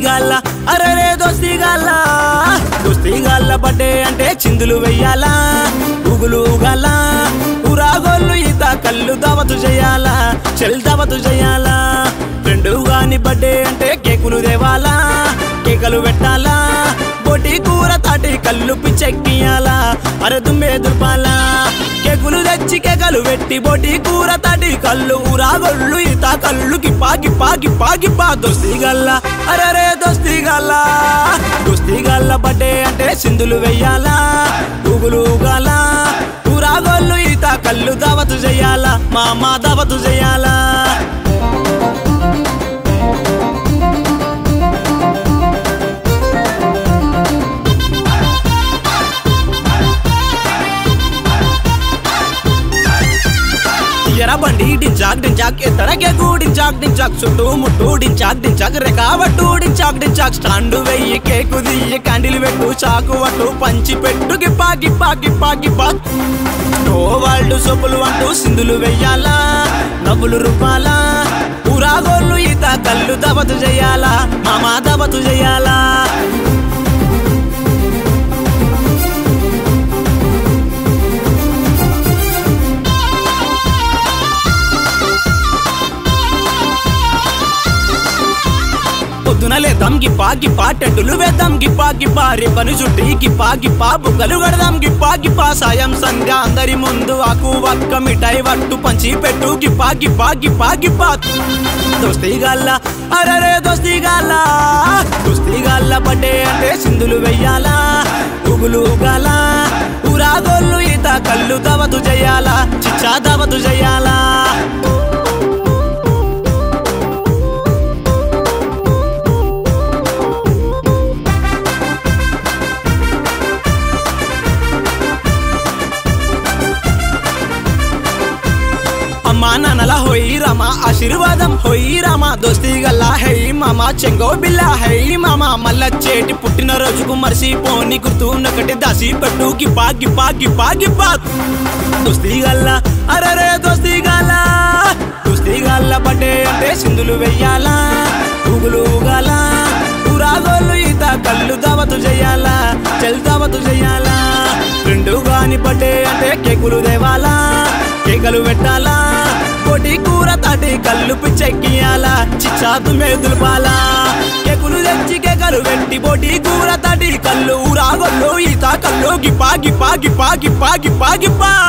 దోస్తిగాళ్ళ అరరే దోస్తిగాళ్ళ దోస్తిగాళ్ళ బడ్డే అంటే చిందులు వెయ్యాలా ఊగులు ఊగాల ఊరాగోళ్ళు ఈత కళ్ళు దావతు చేయాలా చెల్ దావతు చేయాలా ఫ్రెండు గాని బర్త్డే అంటే కేకులు దేవాలా కేకలు పెట్టాలా బొటి కూర తాటి కళ్ళు పిచ్చెక్కియాలా అరే దుమ్మే దుర్పాలా కేకులు తెచ్చి కేకలు పెట్టి బొటి కూర తాటి కళ్ళు ఊరాగొళ్ళు ఈత కళ్ళు గిప్పా గిప్పా గిప్పా గిప్పా దోస్తి గల్ల అరే రే దోస్తి గల్ల దోస్తి గల్ల బర్త్డే అంటే సింధులు వెయ్యాలా ఊగులు ఊగాల ఊరాగోళ్ళు ఈత కళ్ళు దావతు చెయ్యాలా మా అమ్మ దావతు చెయ్యాలా ఎర బండి డించాక్ డించాక్ ఎత్తడకే గూడించాక్ డించాక్ చుట్టూ ముట్టు డించాక్ డించాక్ రెకావట్టు డించాక్ డించాక్ స్టాండు వెయ్యి కేకు దియ్యి క్యాండిల్ పెట్టు చాకు వట్టు పంచి పెట్టు గిప్పా గిప్పా గిప్పా గిప్పా ఓ వాళ్ళు సొప్పులు అంటూ సింధులు వెయ్యాలా నవ్వులు రూపాలా ఊరాగోళ్ళు ఈత కళ్ళు దబతు చెయ్యాలా మామా దబతు చెయ్యాలా పొద్దున లేద్దాం గిప్పా గిప్పా టెంటులు వేద్దాం గిప్పా గిప్పా రిబ్బను చుట్టి గిప్పా గిప్పా బుగ్గలు కడదాం గిప్పా గిప్పా సాయం సంధ్య అందరి ముందు ఆకు వక్క మిఠాయి వట్టు పంచి పెట్టు గిప్పా గిప్పా గిప్పా గిప్పా దోస్తి గల్ల అరరే దోస్తి గల్ల దోస్తి గల్ల బడ్డే అంటే సింధులు వెయ్యాలా ఊగులు ఊగాల ఊరాగోళ్ళు ఈత కళ్ళు దవతు చేయాలా చిచ్చా దవతు చేయాలా అమ్మా నాన్నల హోయి రామా ఆశీర్వాదం హోయి రామా దోస్తి గల్లా హై మామా చెంగో బిల్లా హై మామా మల్ల చేటి పుట్టిన రోజుకు మర్చిపోని గుర్తు నొకటి దాసి పెట్టు గిప్పా గిప్పా గిప్పా గిప్పా దోస్తి గల్లా అరరే దోస్తి గల్లా దోస్తి గల్లా బడ్డే అంటే సింధులు వెయ్యాలా ఊగులు ఊగాల ఊరాగోళ్ళు ఈత కళ్ళు దావతు చెయ్యాలా చెల్ దావతు చెయ్యాలా రెండు గాని బడ్డే అంటే కేకులు దేవాలా కేకలు పెట్టాలా పొడి కూర తాటి కళ్ళు పిచ్చెక్కియాలా చిచ్చాతు మేదులుపాలా కేకులు తెచ్చి కేకలు పెట్టి బొడి కూర తాటి కళ్ళు ఊరాగొల్లు ఈత కళ్ళు గిప్పా గిప్పా గిప్పా గిప్పా గిప్పా గిప్పా